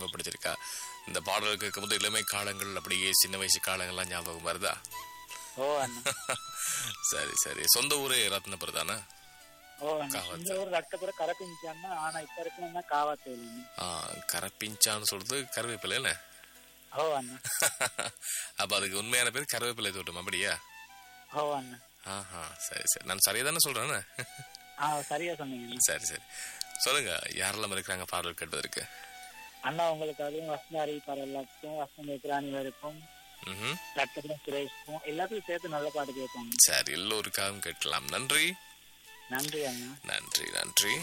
ரொம்ப பிடிச்சிருக்கா இந்த பாடல் கேட்கும்போது இளமை காலங்கள் அப்படியே சின்ன வயசு காலங்கள்லாம் ஞாபகம் வருதா ஓ அண்ணா சரி சரி சொந்த ஊரே ரத்னபுரம் தானே ஓ அண்ணா காவாத்து. இந்த ஒரு ரத்தப்புற கரப்பிஞ்சான்னா ஆனா இப்ப இருக்கணும்னா காவாத்தேல் ஆ கரப்பிஞ்சான்னு சொல்றது கருவேப்பிலை என்ன ஓ அண்ணா அப்ப அதுக்கு உண்மையான பேர் கருவேப்பிலை தோட்டம் அப்படியா ஓ அண்ணா ஆஹா சரி சரி நான் சரியா தானே சொல்றேன் ஆ சரியா சொன்னீங்க சரி சரி சொல்லுங்க யாரெல்லாம் இருக்கிறாங்க பாடல் கேட்பதற்கு அண்ணா உங்களுக்கு அதுவும் வசந்த அறிவிப்பார் எல்லாத்துக்கும் வசந்த இக்ராணி வரைக்கும் ம்ஹும். ரத்தப்புறம் சுரேஷ்க்கும் எல்லாத்துக்கும் சேர்த்து நல்ல பாட்டு கேட்பாங்க சரி எல்லோருக்காகவும் கேட்கலாம் நன்றி நன்றி அண்ணா நன்றி நன்றி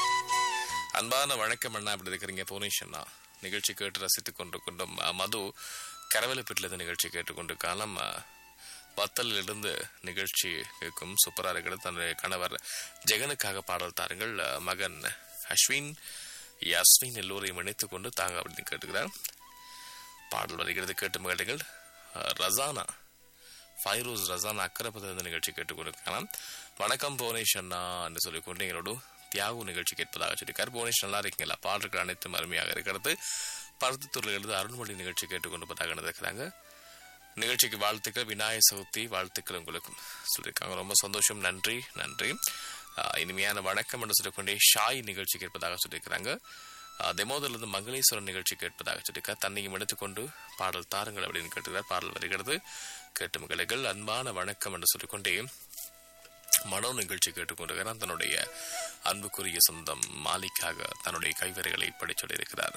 அன்பான வணக்கம் அண்ணா அப்படி இருக்கிறீங்க புவனேஷ் அண்ணா நிகழ்ச்சி கேட்டு ரசித்துக் கொண்டு கொண்டும் அஹ், மது கரவலைப்பட்டிலிருந்து நிகழ்ச்சி கேட்டுக்கொண்டு காலம் வத்தலிலிருந்து நிகழ்ச்சி கேட்கும் சூப்பரா இருக்கிறது தன்னுடைய கணவர் ஜெகனுக்காக பாடல் தாருங்கள் அஹ், மகன் அஸ்வின் யஸ்வின் எல்லோரையும் இணைத்துக் கொண்டு தாங்க அப்படின்னு கேட்டுக்கிறார் பாடல் வருகிறது கேட்டு மகிழ்கள் அஹ், ரசானா ஃபைரோஸ் ரசான் அக்கரப்பதிலிருந்து நிகழ்ச்சி கேட்டுக்கொண்டிருக்கலாம் வணக்கம் புவனேஷ் அண்ணா என்று சொல்லிக்கொண்டு எங்களோட தியாகு நிகழ்ச்சி கேட்பதாக சொல்லியிருக்கார் புவனேஷ் நல்லா இருக்கீங்களா பாடல்கள் அனைத்தும் அருமையாக இருக்கிறது பருத்தித்துறையில் இருந்து அருண்மொழி நிகழ்ச்சி கேட்டுக்கொண்டிருப்பதாக இருக்கிறாங்க நிகழ்ச்சிக்கு வாழ்த்துக்கள் விநாயக சதுர்த்தி வாழ்த்துக்கள் உங்களுக்கும் சொல்லியிருக்காங்க ரொம்ப சந்தோஷம் நன்றி நன்றி ஆஹ், இனிமையான வணக்கம் என்று சொல்லிக்கொண்டே ஷாய் நிகழ்ச்சி கேட்பதாக சொல்லியிருக்கிறாங்க தெமோதிலிருந்து மங்களேஸ்வரன் நிகழ்ச்சி கேட்பதாக சொல்லியிருக்கார் தன்னையும் எடுத்துக்கொண்டு பாடல் தாருங்கள் அப்படின்னு கேட்டுக்கிறார் பாடல் வருகிறது கேட்டு மகளிர்கள் அன்பான வணக்கம் என்று சொல்லிக்கொண்டே மனோ நிகழ்ச்சி கேட்டுக்கொண்டிருக்கிறார் தன்னுடைய அன்புக்குரிய சொந்தம் மாலிக்காக தன்னுடைய கைவரைகளை படிச் சொல்லியிருக்கிறார்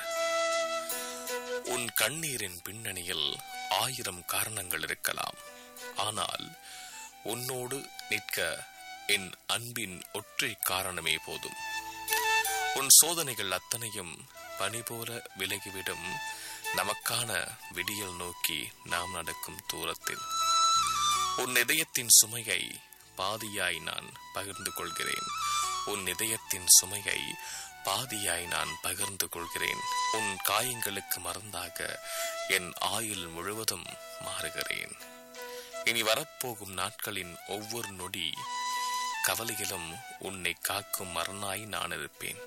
உன் கண்ணீரின் பின்னணியில் ஆயிரம் காரணங்கள் இருக்கலாம் ஆனால் உன்னோடு நிற்க என் அன்பின் ஒற்றை காரணமே போதும் உன் சோதனைகள் அத்தனையும் பனி போல விலகிவிடும் நமக்கான விடியல் நோக்கி நாம் நடக்கும் தூரத்தில் உன் இதயத்தின் சுமையை பாதியாய் நான் பகிர்ந்து கொள்கிறேன் உன் இதயத்தின் சுமையை பாதியாய் நான் பகிர்ந்து கொள்கிறேன் உன் காயங்களுக்கு மருந்தாக என் ஆயுள் முழுவதும் மாறுகிறேன் இனி வரப்போகும் நாட்களின் ஒவ்வொரு நொடி கவலையிலும் உன்னை காக்கும் மரணாய் நான் இருப்பேன்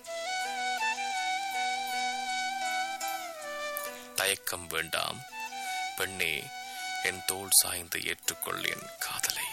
தயக்கம் வேண்டாம் பெண்ணே என் தோள் சாய்ந்து ஏற்றுக்கொள் என் காதலை